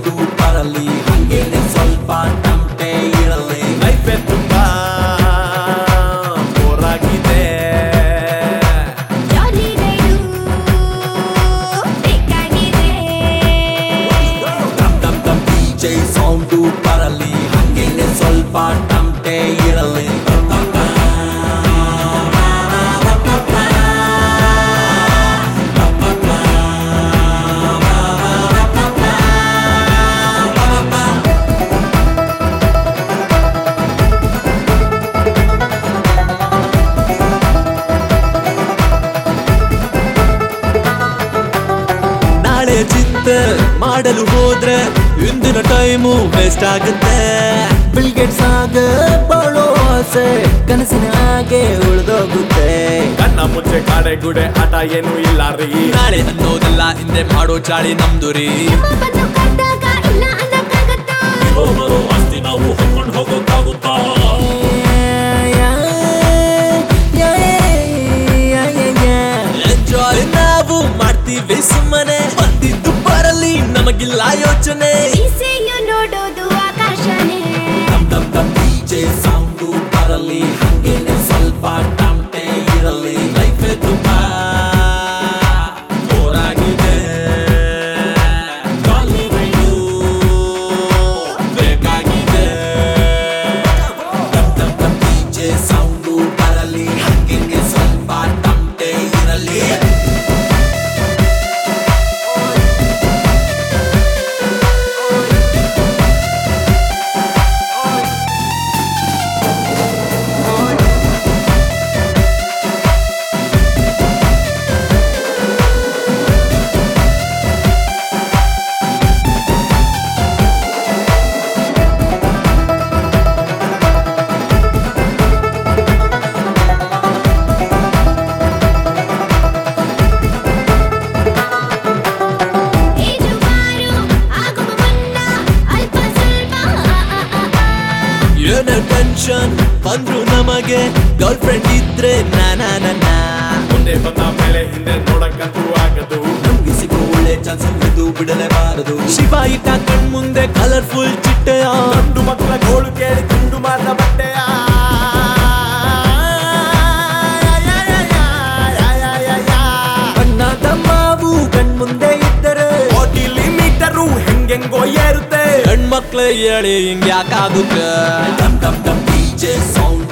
Sound ಬರಲಿ ಹಂಗೇನೆ ಸ್ವಲ್ಪ ಟಮಟೆ ಇರಲಿ ಲೈಫ್ ತುಂಬಾ ಬೋರಾಗಿದೆ ಜಾಲಿ ರೈಡು ಬೇಕಾಗಿದೆ ಟಮ್ ಟಮ್ ಟಮ್ ಡಿಜೆ ಸೌಂಡು ಬರಲಿ ಹಂಗೇನೆ ಸ್ವಲ್ಪ ಟಮಟೆ ಇರಲಿ ನಾಳೆ ಚಿಂತೆ ಮಾಡಲು ಹೋದ್ರೆ ಇಂದಿನ ಟೈಮು ವೇಸ್ಟ್ ಆಗುತ್ತೆ ಬಿಲ್ಗೆಟ್ಸ್ ಆಗ ಬಾಳೋ ಆಸೆ ಕನಸಿನ ಹಾಗೆ ಉಳಿದೋಗುತ್ತೆ ಕಣ್ಣ ಮುಚ್ಚೆ ಕಾಡೆ ಗುಡೆ ಆಟ ಏನು ಇಲ್ಲ ರೀ ನಾಳೆ ಅನ್ನೋದೆಲ್ಲ ಹಿಂದೆ ಮಾಡೋ ಚಾಳಿ ನಮ್ದು ರೀ ಬಂದು ಕರೆದಾಗ ಇಲ್ಲ ಅನ್ನಕ್ಕಾಗತ್ತಾ ಆಸ್ತಿ ನಾವು ಹೊತ್ಕೊಂಡು ಹೋಗೋಕ್ಕಾಗುತ್ತಾ ಎಂಜಾಯ್ ನಾವು ಮಾಡ್ತೀವಿ ಸುಮ್ಮನೆ ಬಂದಿದ್ದು ಬರಲಿ ನಮಗಿಲ್ಲ ಯೋಚನೆ ಈಸೆಯು ನೋಡೋದು ಆಕಾಶನೇ ದಮ್ ದಮ್ ದಮ್ ಡಿಜೆ ಸೌಂಡು ಬರಲಿ ಹಂಗೇನೆ ಸ್ವಲ್ಪ ಟಮಟೆ ಇರಲಿ ಲೈಫ್ ತುಂಬಾ ಬೋರಾಗಿದೆ ಜಾಲಿ ರೈಡು ಬೇಕಾಗಿದೆ ದಮ್ ದಮ್ ದಮ್ ಡಿಜೆ ಸೌಂಡು ಬರಲಿ ಹಂಗೇನೆ ಸ್ವಲ್ಪ ಟಮಟೆ ಇರಲಿ ಈಜುಗಾರು ಆಗುವ ಮುನ್ನ ಅಲ್ಪ ಸ್ವಲ್ಪ ಆ, ಆ, ಆ, ಆ. ಏನೇ ಟೆನ್ಷನ್ ಬಂದ್ರು ನಮಗೆ ಗರ್ಲ್ ಫ್ರೆಂಡ್ ಇದ್ರೆ ನಾನಾ ನನ್ನ ಮುಂದೆ ಬಂದ ಮೇಲೆ ಹಿಂದೆ ನೋಡಕ್ಕಂತೂ ಆಗದು ನಮ್ಗೆ ಸಿಗೋ ಒಳ್ಳೆ ಚಾನ್ಸ್ ಇದು ಬಿಡಲೇಬಾರದು ಶಿವ ಇಟ್ಟ ಕಣ್ ಮುಂದೆ ಕಲರ್ಫುಲ್ ಚಿಟ್ಟೆಯ ಗಂಡು ಮಕ್ಕಳ ಗೋಳು ಕೇಳಿ ತುಂಡು ಮಾರ್ದ ಬಟ್ಟೆಯ ಬಣ್ಣದ ಮಾವು ಕಣ್ ಮುಂದೆ ಇದ್ದರೆ ಕೋಟಿಲಿ ಮೀಟರು ಹೆಂಗೆಂಗೋ ಏರುತ್ತೆ ಹೆಣ್ಮಕ್ಳು ಹೇಳಿ ಹಿಂಗ್ಯಾಕಾಗುತ್ತೆ ಟಮ್ ಟಮ್ ಟಮ್ ಡಿಜೆ ಸೌಂಡ್